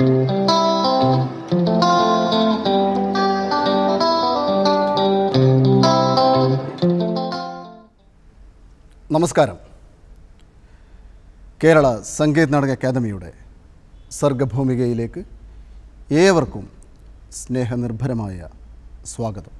നമസ്കാരം കേരള സംഗീത് നാടക അക്കാദമിയുടെ സർഗഭൂമികയിലേക്ക് ഏവർക്കും സ്നേഹനിർഭരമായ സ്വാഗതം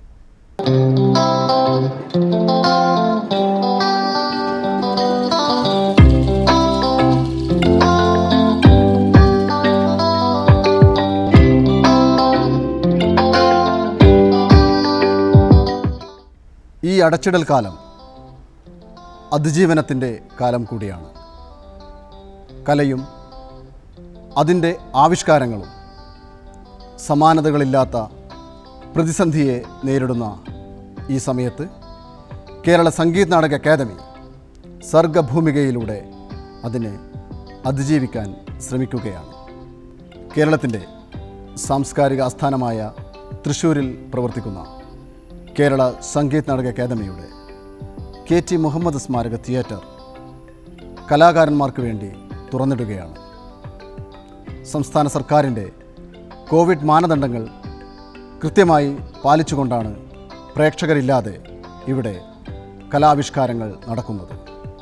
ഈ അടച്ചിടൽ കാലം അതിജീവനത്തിൻ്റെ കാലം കൂടിയാണ് കലയും അതിൻ്റെ ആവിഷ്കാരങ്ങളും സമാനതകളില്ലാത്ത പ്രതിസന്ധിയെ നേരിടുന്ന ഈ സമയത്ത് കേരള സംഗീത് നാടക അക്കാദമി സർഗഭൂമികയിലൂടെ അതിനെ അതിജീവിക്കാൻ ശ്രമിക്കുകയാണ് കേരളത്തിൻ്റെ സാംസ്കാരിക ആസ്ഥാനമായ തൃശ്ശൂരിൽ പ്രവർത്തിക്കുന്ന കേരള സംഗീത് നാടക അക്കാദമിയുടെ കെ ടി മുഹമ്മദ് സ്മാരക തിയേറ്റർ കലാകാരന്മാർക്ക് വേണ്ടി തുറന്നിടുകയാണ് സംസ്ഥാന സർക്കാരിൻ്റെ കോവിഡ് മാനദണ്ഡങ്ങൾ കൃത്യമായി പാലിച്ചുകൊണ്ടാണ് പ്രേക്ഷകരില്ലാതെ ഇവിടെ കലാവിഷ്കാരങ്ങൾ നടക്കുന്നത്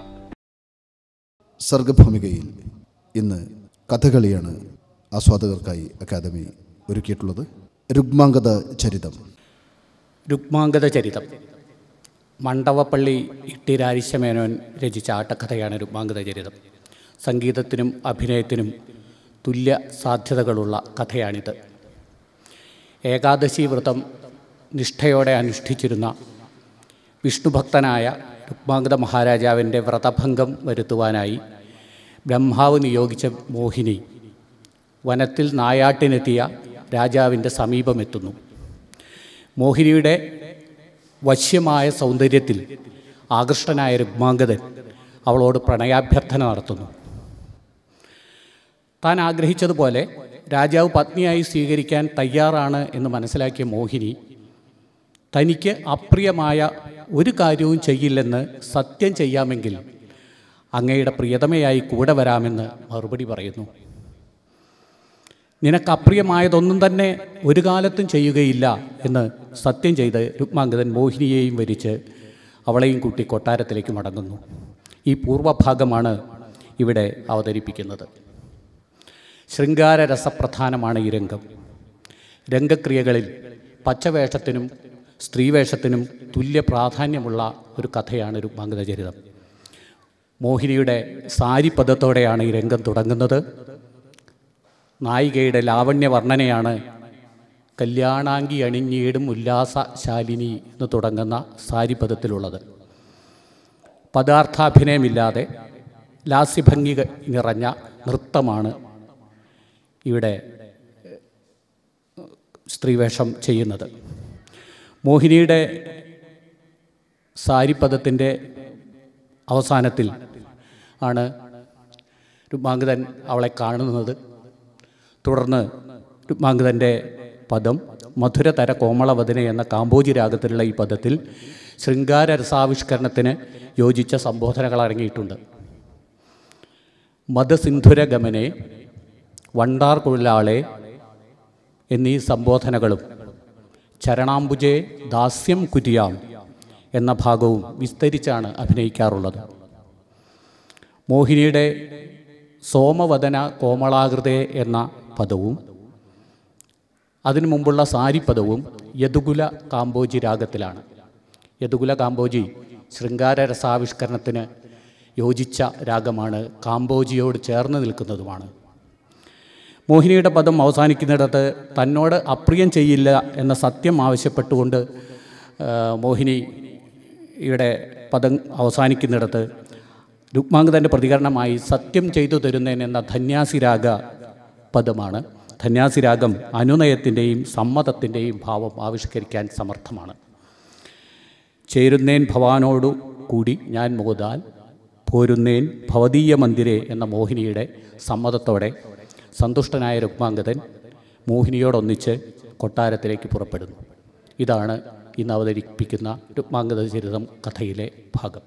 സർഗഭൂമികയിൽ ഇന്ന് കഥകളിയാണ് ആസ്വാദകർക്കായി അക്കാദമി ഒരുക്കിയിട്ടുള്ളത് രുഗ്മാംഗത ചരിതം രുക്മാംഗത ചരിതം മണ്ഡവപ്പള്ളി ഇട്ടിരാരിശമേനോൻ രചിച്ച ആട്ടക്കഥയാണ് രുക്മാംഗത ചരിതം സംഗീതത്തിനും അഭിനയത്തിനും തുല്യ സാധ്യതകളുള്ള കഥയാണിത് ഏകാദശി വ്രതം നിഷ്ഠയോടെ അനുഷ്ഠിച്ചിരുന്ന വിഷ്ണുഭക്തനായ രുക്മാംഗത മഹാരാജാവിൻ്റെ വ്രതഭംഗം വരുത്തുവാനായി ബ്രഹ്മാവ് നിയോഗിച്ച മോഹിനി വനത്തിൽ നായാട്ടിനെത്തിയ രാജാവിൻ്റെ സമീപമെത്തുന്നു മോഹിനിയുടെ വശ്യമായ സൗന്ദര്യത്തിൽ ആകൃഷ്ടനായ രുഗ്മാംഗതൻ അവളോട് പ്രണയാഭ്യർത്ഥന നടത്തുന്നു താൻ ആഗ്രഹിച്ചതുപോലെ രാജാവ് പത്നിയായി സ്വീകരിക്കാൻ തയ്യാറാണ് എന്ന് മനസ്സിലാക്കിയ മോഹിനി തനിക്ക് അപ്രിയമായ ഒരു കാര്യവും ചെയ്യില്ലെന്ന് സത്യം ചെയ്യാമെങ്കിൽ അങ്ങയുടെ പ്രിയതമയായി കൂടെ വരാമെന്ന് മറുപടി പറയുന്നു നിനക്ക് അപ്രിയമായതൊന്നും തന്നെ ഒരു കാലത്തും ചെയ്യുകയില്ല എന്ന് സത്യം ചെയ്ത് രുക്മാംഗതൻ മോഹിനിയെയും വരിച്ച് അവളെയും കൂട്ടി കൊട്ടാരത്തിലേക്ക് മടങ്ങുന്നു ഈ പൂർവഭാഗമാണ് ഇവിടെ അവതരിപ്പിക്കുന്നത് ശൃംഗാര രസപ്രധാനമാണ് ഈ രംഗം രംഗക്രിയകളിൽ പച്ചവേഷത്തിനും സ്ത്രീവേഷത്തിനും തുല്യ പ്രാധാന്യമുള്ള ഒരു കഥയാണ് രുക്മാംഗത ചരിതം മോഹിനിയുടെ സാരി പദത്തോടെയാണ് ഈ രംഗം തുടങ്ങുന്നത് നായികയുടെ ലാവണ്യ വർണ്ണനയാണ് കല്യാണാങ്കി അണിഞ്ഞിടും ഉല്ലാസശാലിനി എന്ന് തുടങ്ങുന്ന സാരിപദത്തിലുള്ളത് പദാർത്ഥാഭിനയമില്ലാതെ ലാസ്യഭംഗി നിറഞ്ഞ നൃത്തമാണ് ഇവിടെ സ്ത്രീവേഷം ചെയ്യുന്നത് മോഹിനിയുടെ സാരിപദത്തിൻ്റെ അവസാനത്തിൽ ആണ് രുമാങ്കതൻ അവളെ കാണുന്നത് തുടർന്ന് രുക്മാംഗതൻ്റെ പദം മധുരതര കോമളവദന എന്ന കാമ്പോജി രാഗത്തിലുള്ള ഈ പദത്തിൽ ശൃംഗാര രസാവിഷ്കരണത്തിന് യോജിച്ച സംബോധനകൾ അടങ്ങിയിട്ടുണ്ട് മതസിന്ധുരഗമനെ വണ്ടാർ കുഴലാളെ എന്നീ സംബോധനകളും ചരണാംബുജെ ദാസ്യം കുര്യാം എന്ന ഭാഗവും വിസ്തരിച്ചാണ് അഭിനയിക്കാറുള്ളത് മോഹിനിയുടെ സോമവദന കോമളാകൃതേ എന്ന പദവും അതിനു മുമ്പുള്ള സാരിപ്പദവും യദുകുല കാമ്പോജി രാഗത്തിലാണ് യദുകുല കാമ്പോജി ശൃംഗാര രസാവിഷ്കരണത്തിന് യോജിച്ച രാഗമാണ് കാമ്പോജിയോട് ചേർന്ന് നിൽക്കുന്നതുമാണ് മോഹിനിയുടെ പദം അവസാനിക്കുന്നിടത്ത് തന്നോട് അപ്രിയം ചെയ്യില്ല എന്ന സത്യം ആവശ്യപ്പെട്ടുകൊണ്ട് ആ, മോഹിനിയുടെ പദം അവസാനിക്കുന്നിടത്ത് രുക്മാംഗതൻ്റെ പ്രതികരണമായി സത്യം ചെയ്തു തരുന്നേൻ എന്ന ധന്യാസിരാഗ പദമാണ് ധന്യാസിരാഗം അനുനയത്തിൻ്റെയും സമ്മതത്തിൻ്റെയും ഭാവം ആവിഷ്കരിക്കാൻ സമർത്ഥമാണ് ചേരുന്നേൻ ഭവാനോടു കൂടി ഞാൻ മുകുതാൽ പോരുന്നേൻ ഭവതീയ മന്ദിരെ എന്ന മോഹിനിയുടെ സമ്മതത്തോടെ സന്തുഷ്ടനായ രുക്മാംഗതൻ മോഹിനിയോടൊന്നിച്ച് കൊട്ടാരത്തിലേക്ക് പുറപ്പെടുന്നു ഇതാണ് ഇന്ന് അവതരിപ്പിക്കുന്ന രുക്മാംഗത ചരിതം കഥയിലെ ഭാഗം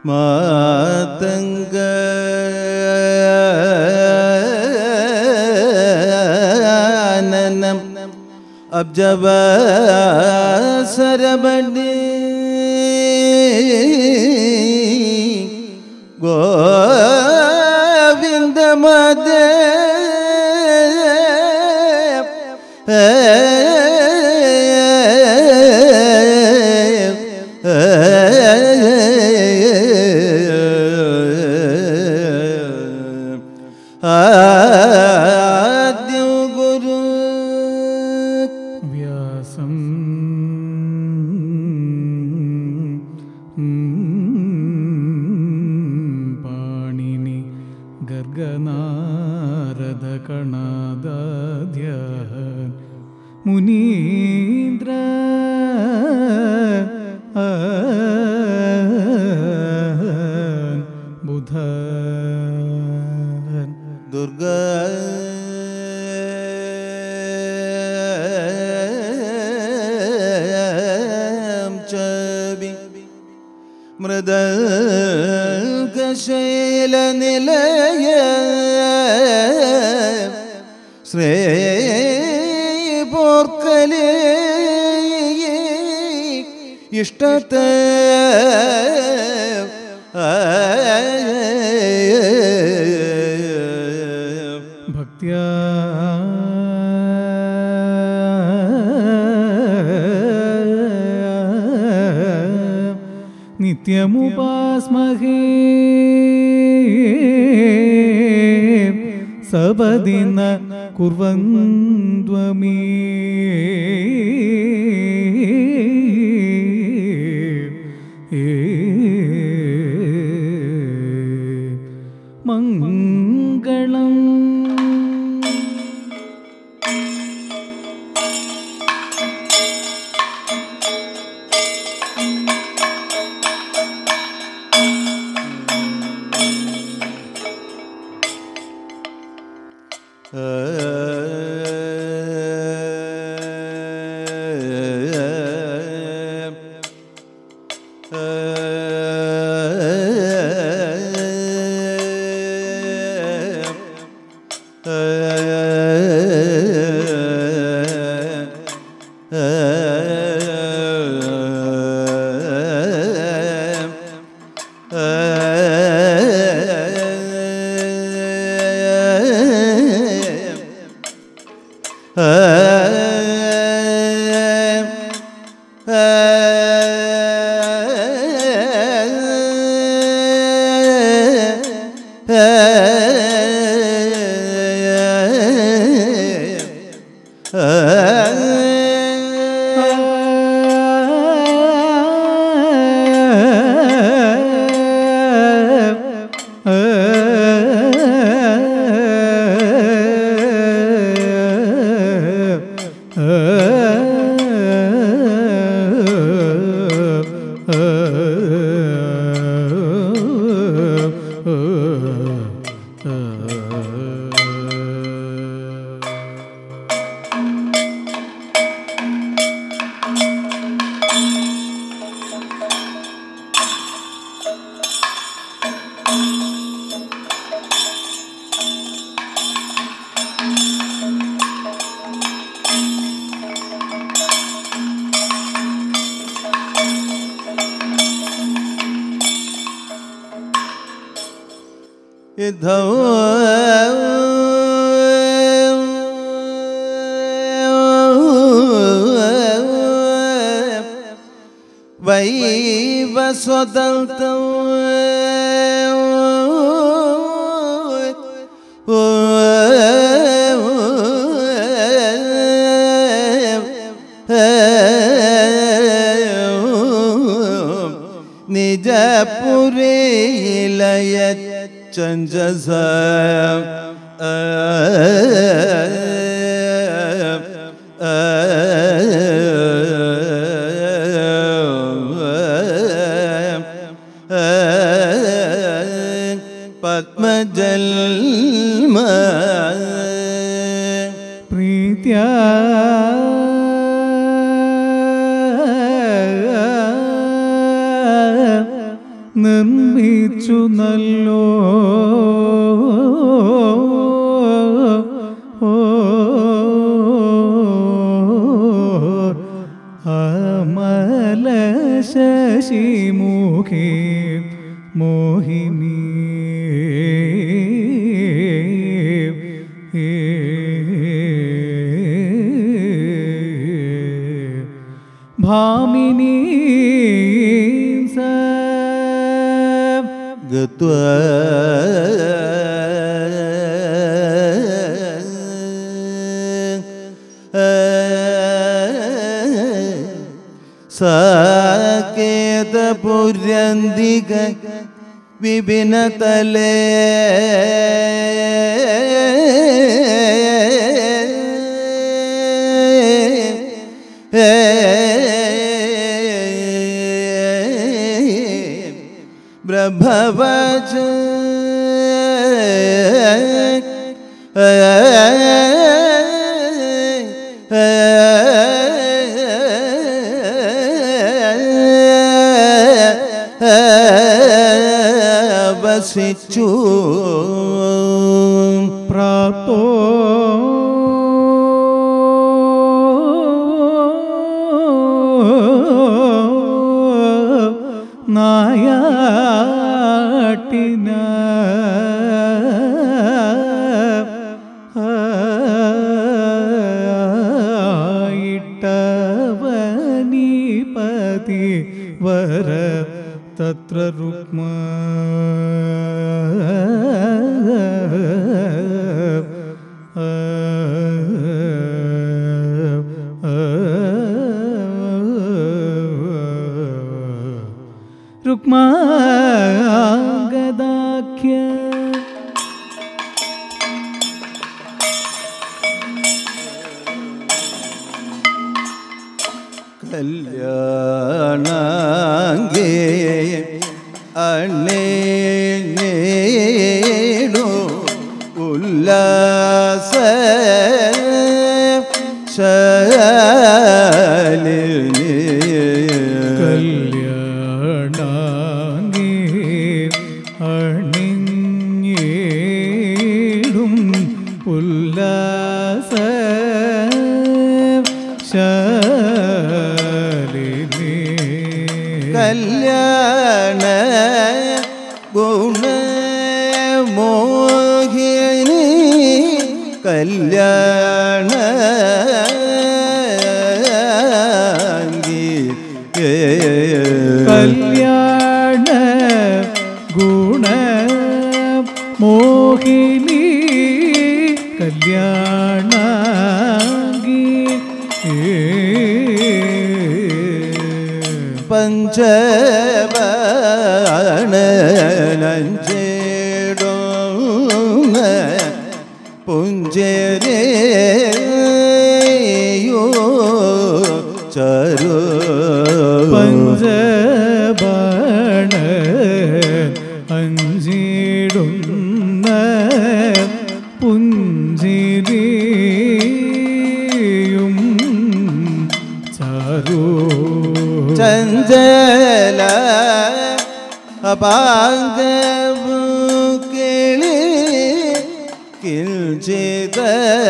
മാതംഗ ആനനം അബ്ജവ സരബണി ഗോവിന്ദ മദ ആദ്യ ഗുരു വ്യാസം പാണിനി ഗർഗനാരദ കണാദാദ്യ മുനീന്ദ്ര ബുധ ദുർഗ ചവി മൃദശൈല നിലയ ശ്രേ പോർക്കലേ ഇഷ്ടത്തെ ഭക്ത്യാ നിത്യമുപാസ്മഹേ സപദിന കുർവന്ധ്വമീ മംഗളം വൈവസ്വതന്ത നിജപുരയിലയ ചഞ്ചസ പത്മജൽമ പ്രീത്യാ ന നിർമ്മിച്ചു നല്ലോ അമല ശശിമുഖി മോഹിനി ഭാമിനി സ ഗത്വാ സാകേതപുര്യന്തിക വിപിനതലേ പ്രഭവജ വസിച്ചു പ്രാപ്തോ നായാട്ടിന ഇട്ടവനീപതി വര തത്ര രുക്മ രുക്മാഗദാഖ്യ കല്യാണാങ്കേ അണേടു ഉല്ലാസ ശാലിനി കല്യാണാംഗി അണിഞ്ഞേടും ഉല്ലാസ ശാലിനി കല്യാണ ഗുണ മോഹിനി കല്യാണ കല്യാണ ഗുണ മോഹിനി കല്യാണാംഗി പഞ്ചവണഞ്ചേടോ പുഞ്ചരേയോ ചരു പഞ്ചബണ അഞ്ചിടുന്ന പുഞ്ചിരിയും ചാരൂ ചഞ്ചല അപാംഗവു കിളി കിഞ്ചിത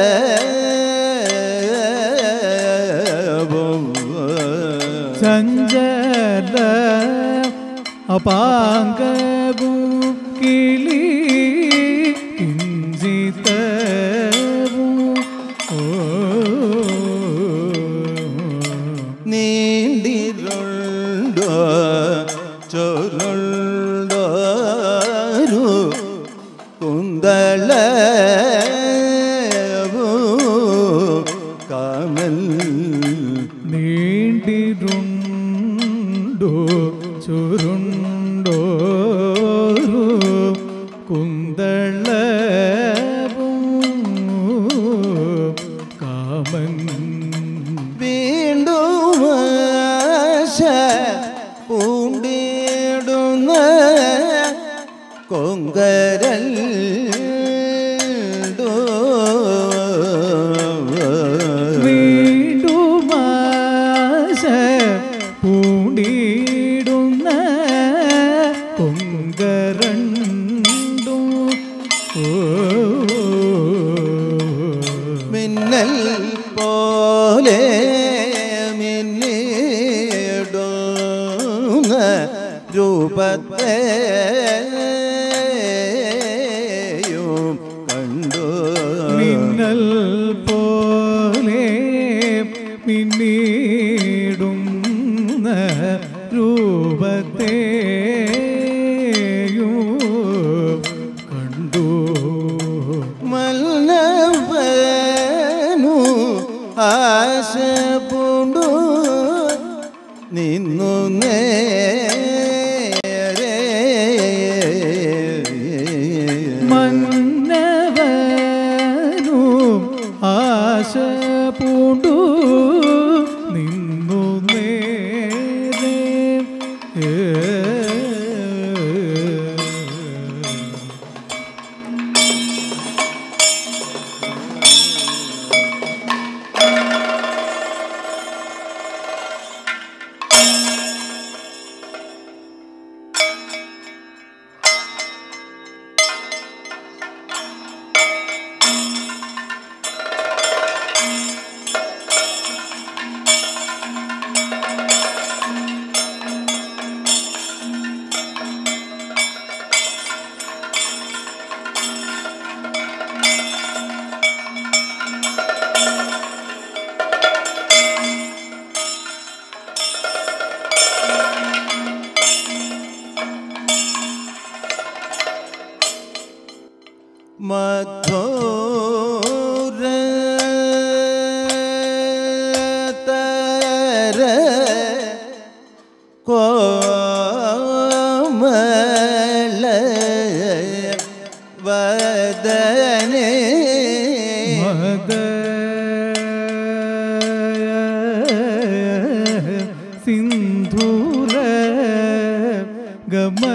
ചഞ്ചല അപാംഗു കിളി കിഞ്ചിതവു ഓ നീണ്ടിരുണ്ടോ ചൊരുണ്ടോ കുന്തള കാമൽ നീണ്ടിരുണ്ടോ ചുരുണ്ടോ കുന്തള കാമൻ വീണ്ടും ആശ പൂണ്ടിടുന്ന കൊങ്കരൽ മിന്നൽ പോലെ മിന്നിടുന്ന രൂപത്തെയും കണ്ടു മിന്നൽ പോലെ പിന്നീടുന്ന രൂപത്തെയും കണ്ടു മല്ലവനു ആശ പൂണ്ടു നിന്നു നേരെ മന്നവനും ആശ പൂണ്ടു നിന്നു നേരെ ഏ. മധുര തര കോമല വദനേ മദ സിന്ധൂര ഗമനേ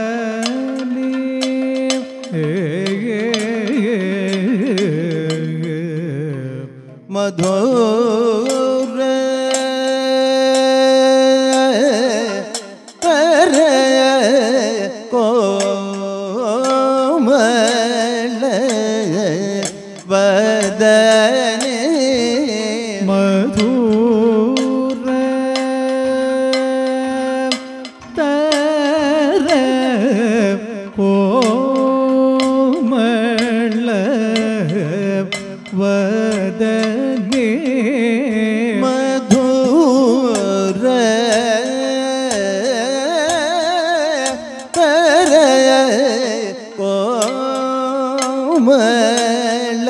മധുര തര കോമല വദനേ മധുര തര കോമള വദനേ മധുര തര കോമല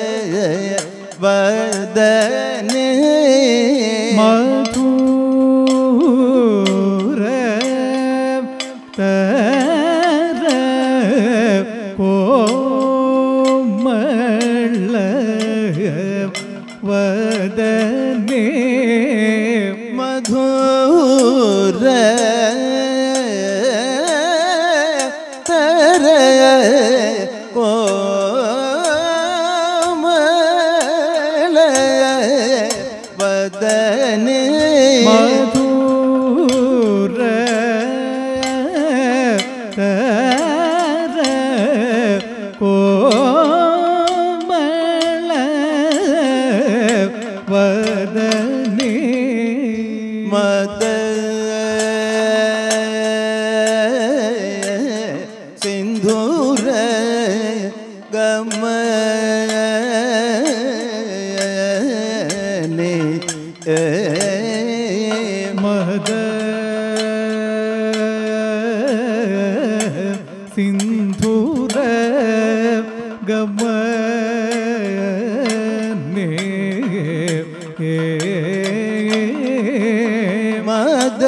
വദനേ മധുര തര കോമള വദനേ മധുര തര കോമല വദനേ മധുര തര കോമള വദനേ മദ സിന്ധൂര ഗമനേ മദ സിന്ധൂര ഗമനേ മദ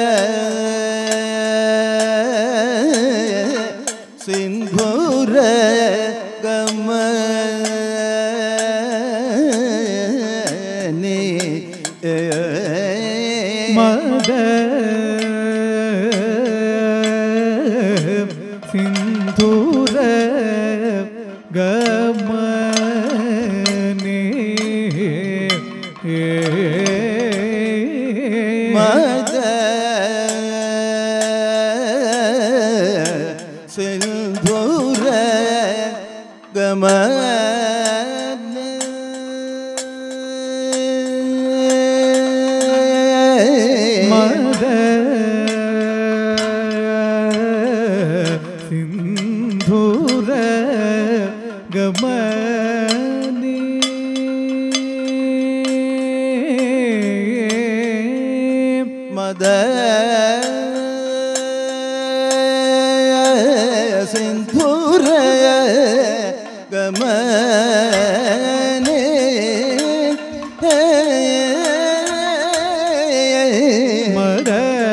സിന്ധൂര ഗമനേ മദ സിന്ധൂര ഗമനേ മദ സിന്ധൂര മദ സിന്ധൂര ഗമനി മദ സിന്ധൂര ഗമനെ മദ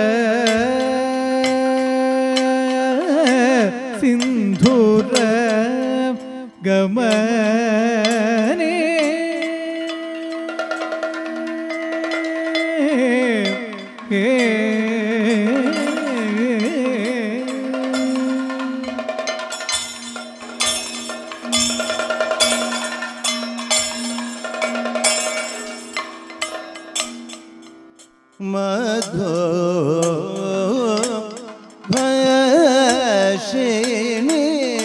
സിന്ധൂര ഗമനി മധോ ഭയഷിണി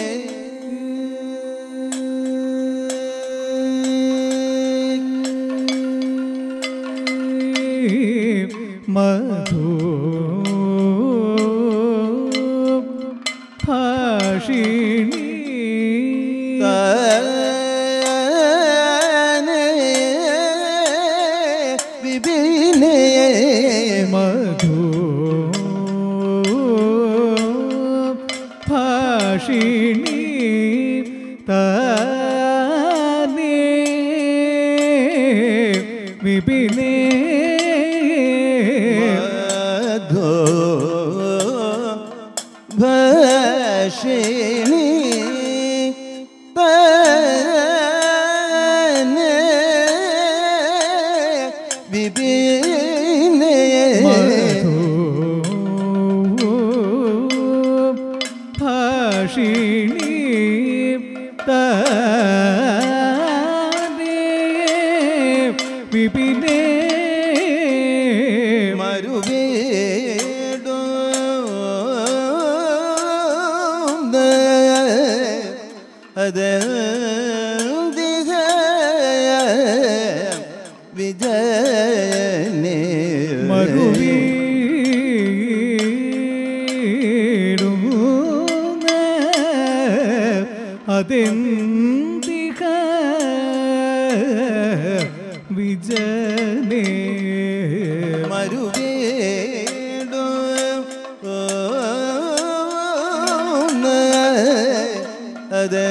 മധു ഭാഷിണി താനെ വിപിനെ മധു ഭാഷിണി താനേ വിപിനേ മധോ ഭഷിണി താനെ വിപിനെ മധു ഭാഷിണി താനേ വിപിനേ മരുവേടോ അത് ദിഹ വിജയനെ മറുവീടുന്ന അതെന്തിക വിജനേ മരുവേടോ അത്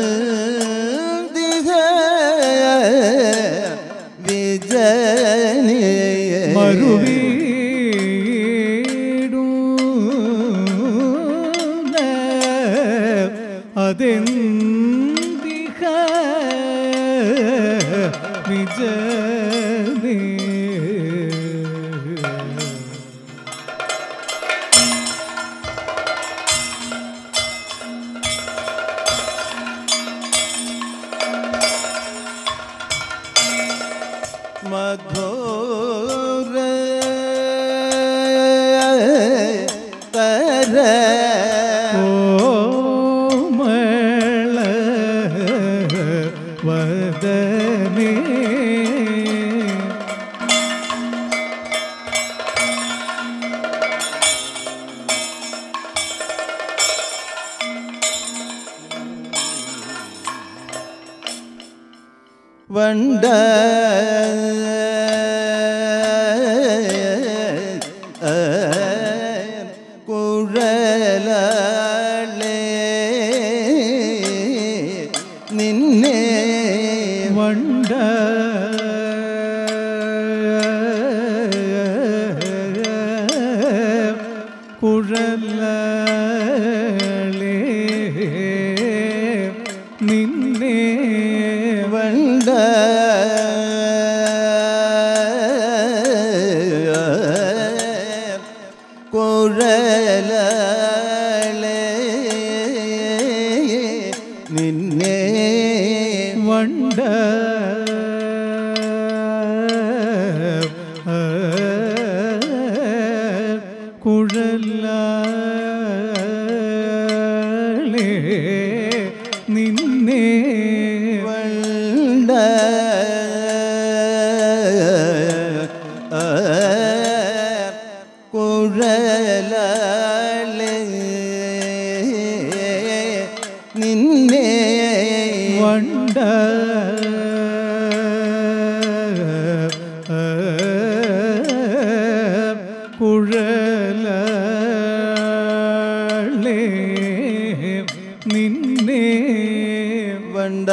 ദിഹ വിജയനെ മറുവീടുന്ന അതെന്തിക വിജനേ മധുര തര കോമള വദനേ വണ്ട കുഴലേ നിന്നെ വണ്ട കുഴലേ നിന്നെ വണ്ട കുഴലേ നിന്നെ വണ്ട കുഴലേ നിന്നെ വണ്ട കുഴലേ നിന്നെ വണ്ട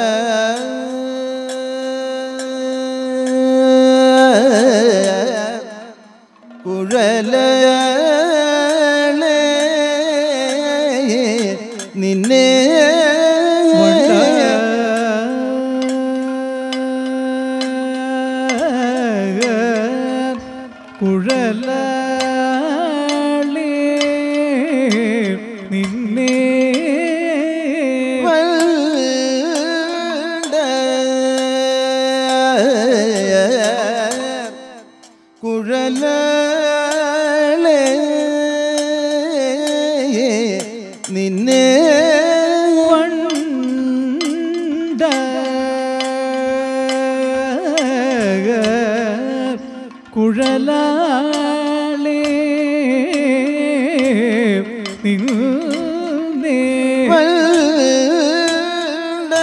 കുഴലേ നിന്നെ കുഴലേ നിന്നെ വണ്ട കുഴലേ നിന്നെ വണ്ട കുഴലാളേ നിന്നെ വണ്ട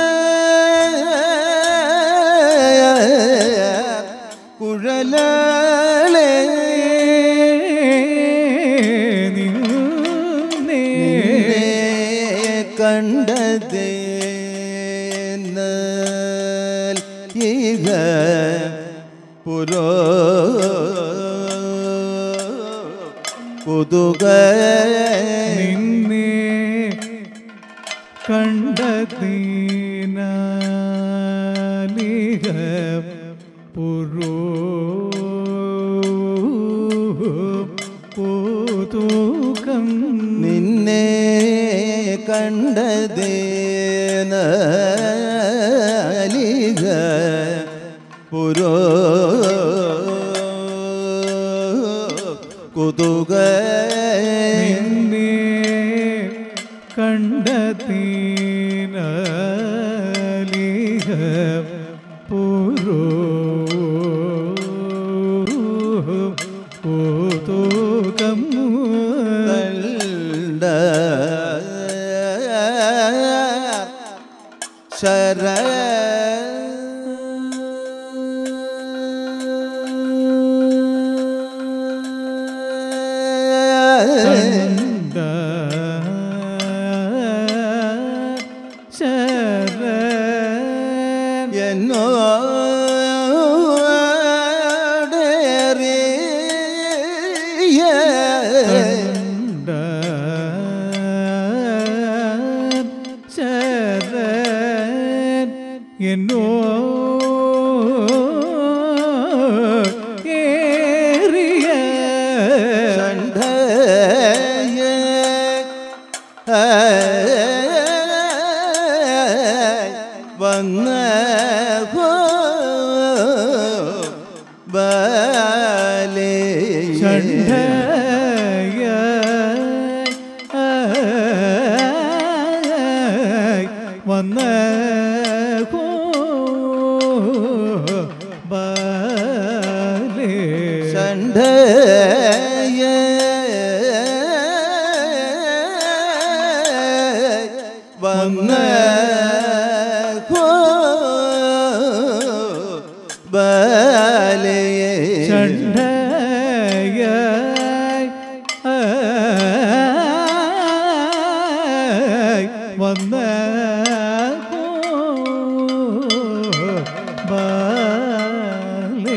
കുഴലേ നിന്നെ കണ്ടതേ ഇക പുരോ പുതുക നിന്നെ കണ്ടതീനാലിക പുരോ പുതുകം നിന്നെ കണ്ടതേനലിക പുരോ കുതുക നിന്നെ കണ്ടതീനാലിക പുരോ പുതുകം കണ്ട ശര കണ്ട ശര എന്നോടേറിയ ശരൻ എന്നോ ഏറിയ വന്ന ബാലേ ഷണ്ഡയ വന്ന ബാലേ ഷണ്ഡയ വന്ന ബാലേ ഷണ്ഡയ വന്ന ബാലേ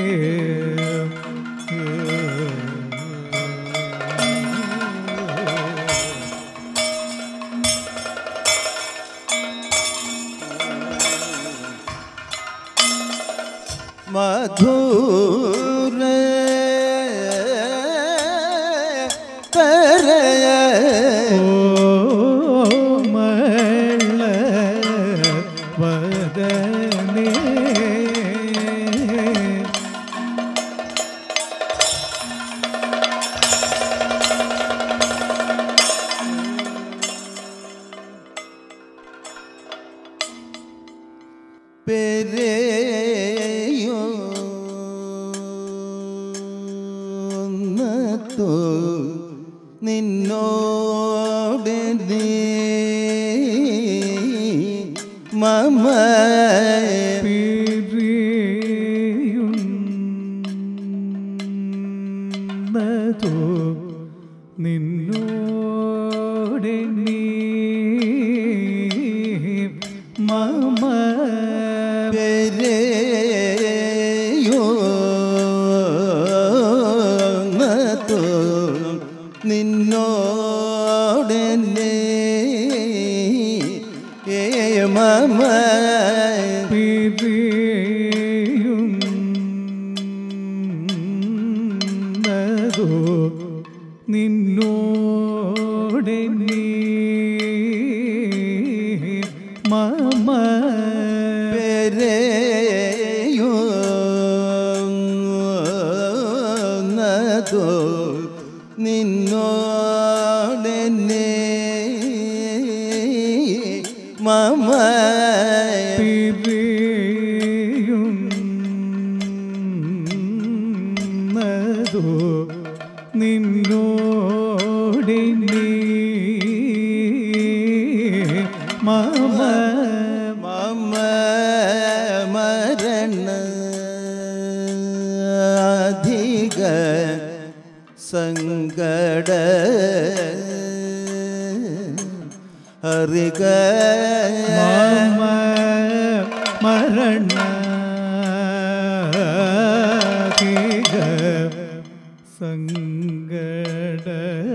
മധുര തരയ ഓമള വദനേ പെരയോ നത്തോ നിന്നോട് നീ മമ പിരിയുന്നതോ നിന്നോടെ നീ മമ പെരയോ നിന്നോടെന്നെ ഏ മമ പിരിയുന്നതോ നിന്നോടെ നീ മമ പെരയോ നതോ നിന്നോടെന്നെ മമ പിരിയുന്നതോ നിന്നോടെ നീ മമ മമ മരണ അധിക സങ്കട അറിക മമ മരണ സങ്കട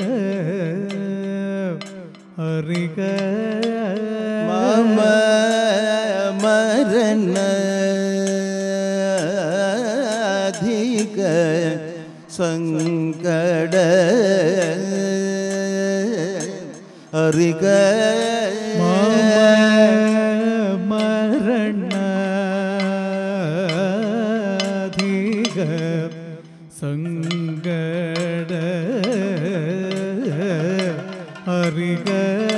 അറിക മമ മരണ അധിക സങ്കട അറിക മരണാധിക സങ്കട അറിക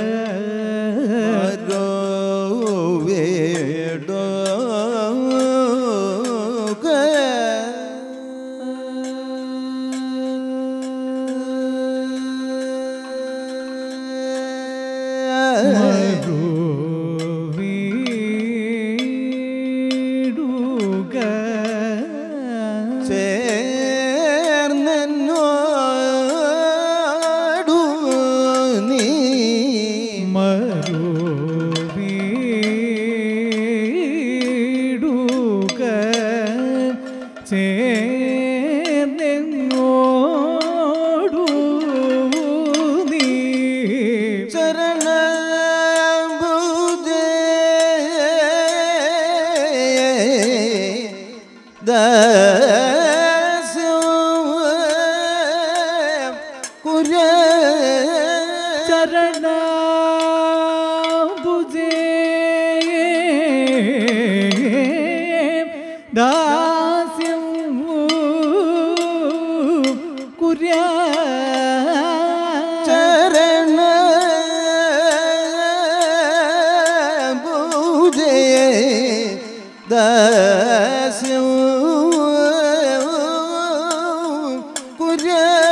ആരോ വേടോ വീടുക ചേർന്നോടു നീ മറുവീടുക ചേർന്നെങ്ങോടു നീ ശരണ കുര ചരണ ദാസ്യം കുര്യാ ചരണ പൂജയെ ദാസ്യം കുര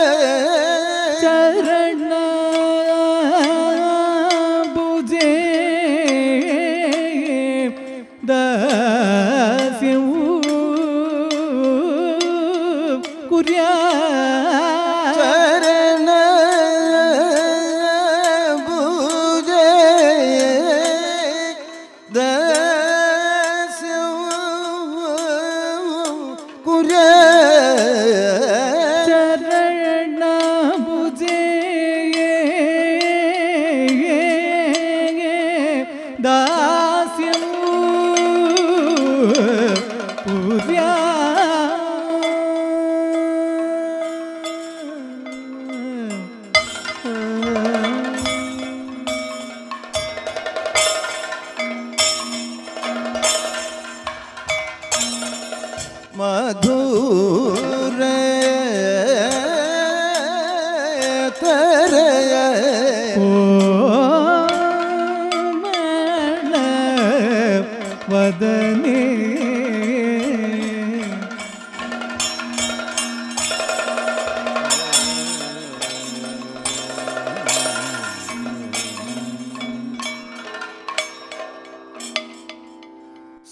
ചരണ ഭുജേ ദാസ്യം കുര്യാ ചരണ പൂജയെ ദാസ്യം കുര ചരണ ഭുജേ ദാസ്യം പുര്യാ മധുര തരയ കോമള വദനേ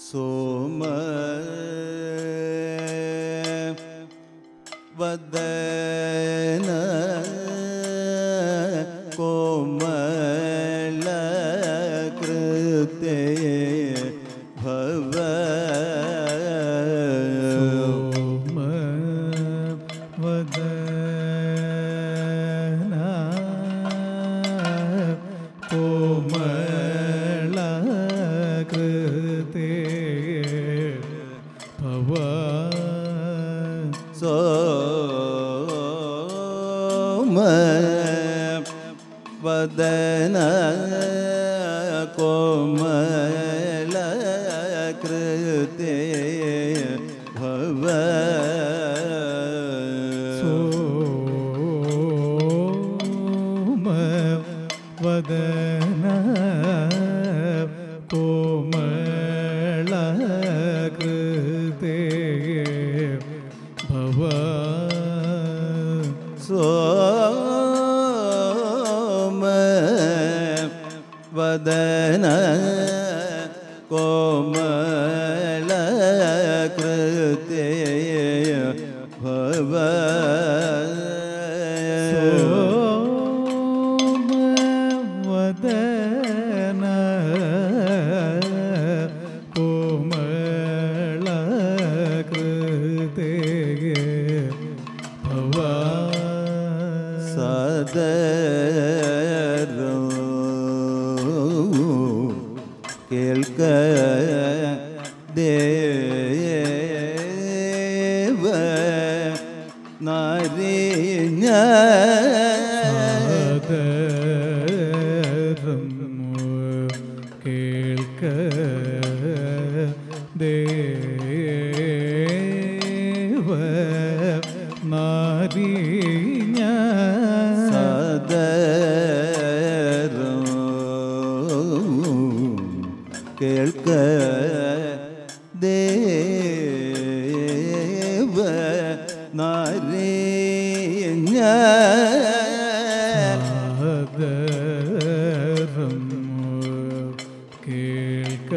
സോമ വദന കോമള കൃതേ ഭവ സോമ വദന കോമള കൃതേ ഭവ സോമ വദന കോമള കൃതേ ഭവ സോമ വദന കോമള കൃതേ ഭവ സോമ വദന കോമള കൃതേ ഭവ സോമ വദന കോമള കൃതേ ഭവ സദരോ കേൾക്ക ദേവ നാരിഞ്ഞ ആദരം കേൾക്ക ദേവ നാരിഞ്ഞ സദരോ കേൾക്ക ദേവ നാരിഞ്ഞ ആദരം കേൾക്ക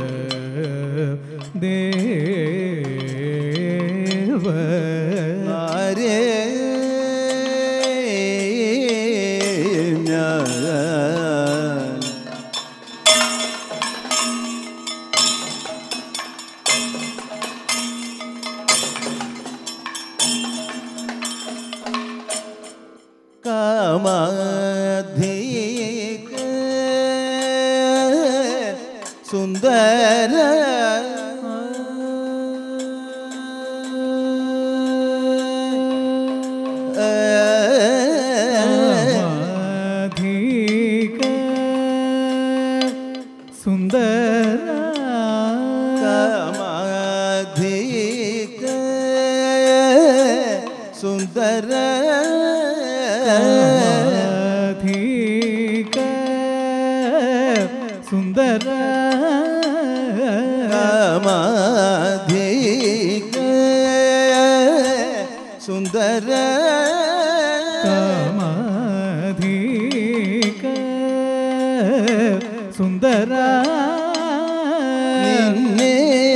ദേവ നാരേഞ്ഞ കാമാധിക സുന്ദര അധിക സുന്ദര കാമാധിക സുന്ദര അധിക സുന്ദര കാമാധിക സുന്ദര കാമാധിക സുന്ദര നിന്നെ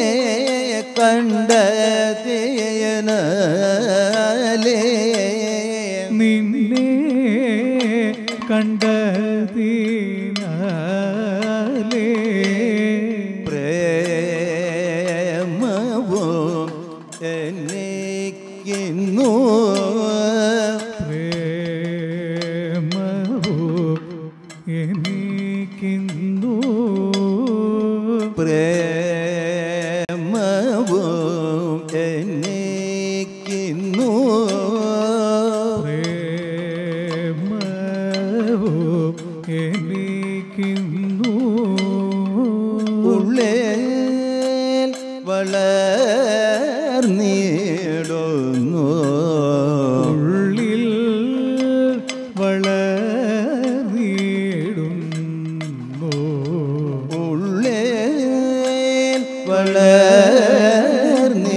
കണ്ടതിയനാലേ നിന്നെ കണ്ടതിനാലേ പ്രേമവും എനിക്കുന്നു പ്രേമവോ എനിക്കിന്നു പ്രേമവും എനിക്കുന്നു പ്രേമവോ എനിക്കിന്നു ഉള്ളേ വളർന്നിടുന്നു ഉള്ളിൽ വളർന്നിടുന്നു ഉള്ളേ വളർന്നിടുന്നു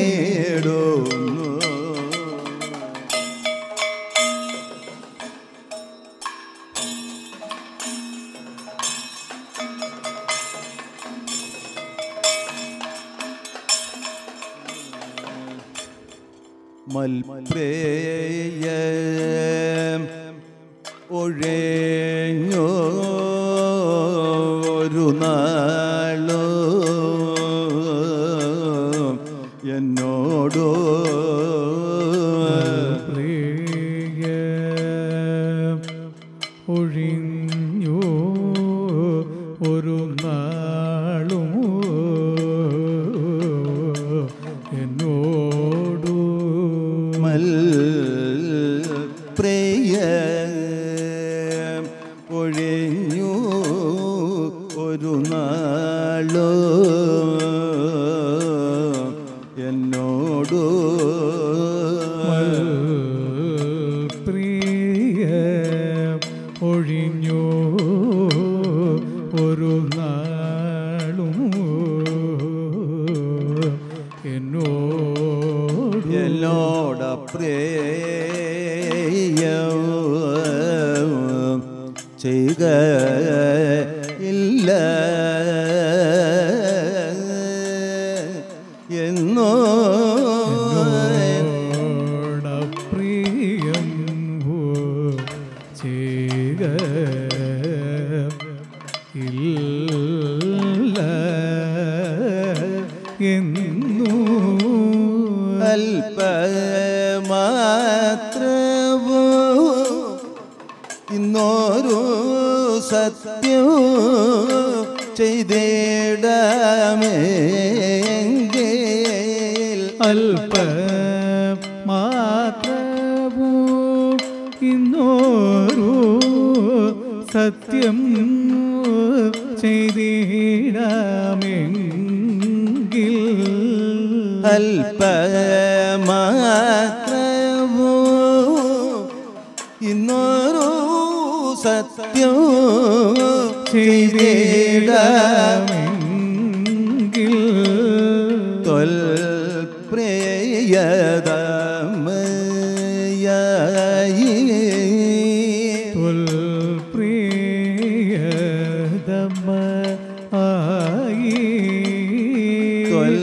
മൽപ്രേയ ഒഴഞ്ഞോ ഒരു നാളോ എന്നോടോ പ്രിയ ഒഴിഞ്ഞു ഒരു നാളും എന്നോടു മൽപ്രേയ ഒഴിഞ്ഞു ഒരു നാളോ എന്നോടോ പ്രിയ ഒഴിഞ്ഞു ഒരു നാളും എന്നോട് എന്നോട പ്രേയ ചെയ്യുക ഇല്ല എന്നോ പ്രിയം ചെയ്യുക ഇല്ല എന്നു അല്പമാത്രവോ ഇന്നോരു സത്യം ചെയ്തിടമേങ്കിൽ അല്പ മാത്രവോ ഇന്നോരു സത്യം ചെയ്തിടാമെങ്കിൽ അല്പമാത്രവോ ഇന്നൊരു സത്യം ചെയ്തിടാമെങ്കിൽ തൊൽ പ്രിയതമയായി തൊൽ പ്രിയതമ ആയി തൊൽ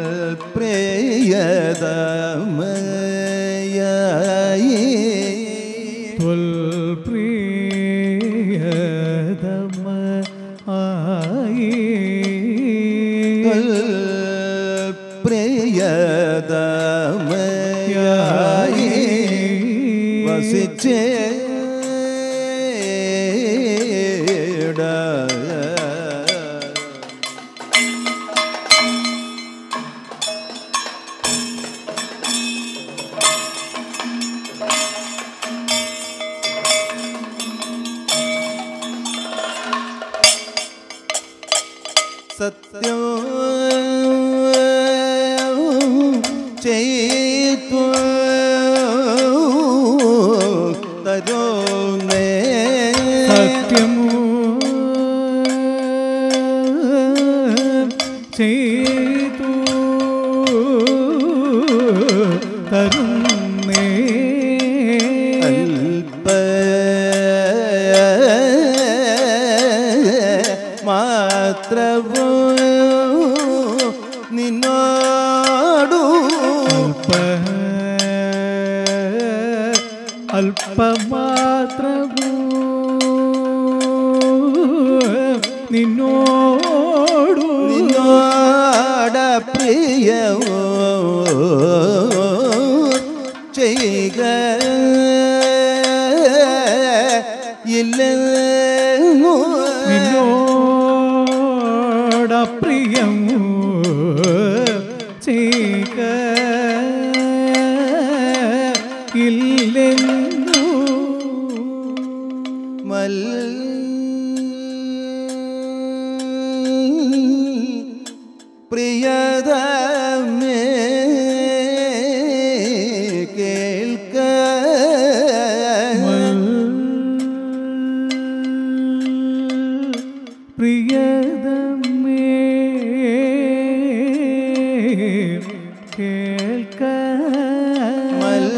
പ്രിയതമയായി തൊൽ പ്രിയതമ ആയി തൊൽ പ്രിയതമയായി വസിച്ചേ സത്യം ചെയ്തു തരുന്നേ സത്യമോ ചെയ്തു തരുന്നേ അല്പ മാത്രവോ നിന്നോടു അല്പ അല്പമാത്രമോ നിന്നോടു നിന്നോട പ്രിയമോ ചെയ്യുക ഇല്ലെന്നു നിന്നോട പ്രിയം ചെയ്ക ഇല്ലെന്നു മൽ പ്രിയതമേ കേൾക്ക പ്രിയതമേ കേൾക്ക മൽ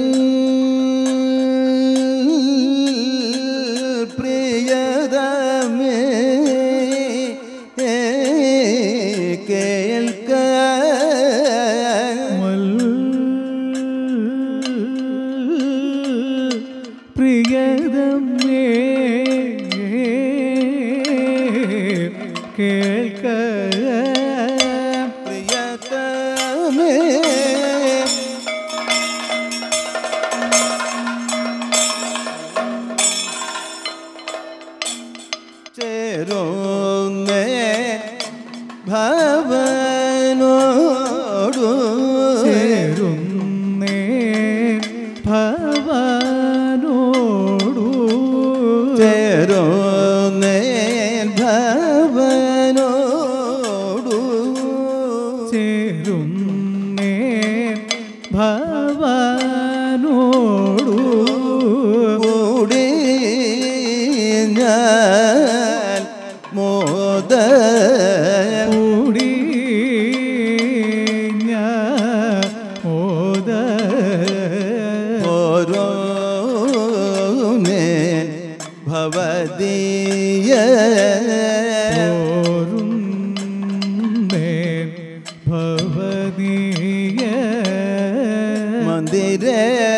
പ്രിയതമേ കേൾക്ക മൽ ഭവനോടു ചേരുന്നേ ഭവനോടു ചേരുന്നേ ഭവനോടു ചേരുന്നേ ഭവനോടു കൂടി ഞാൻ മോദ കൂടി ഞാൻ മോദ ഓരോ ഭവതീയ ഭവനീയ മന്ദിരേ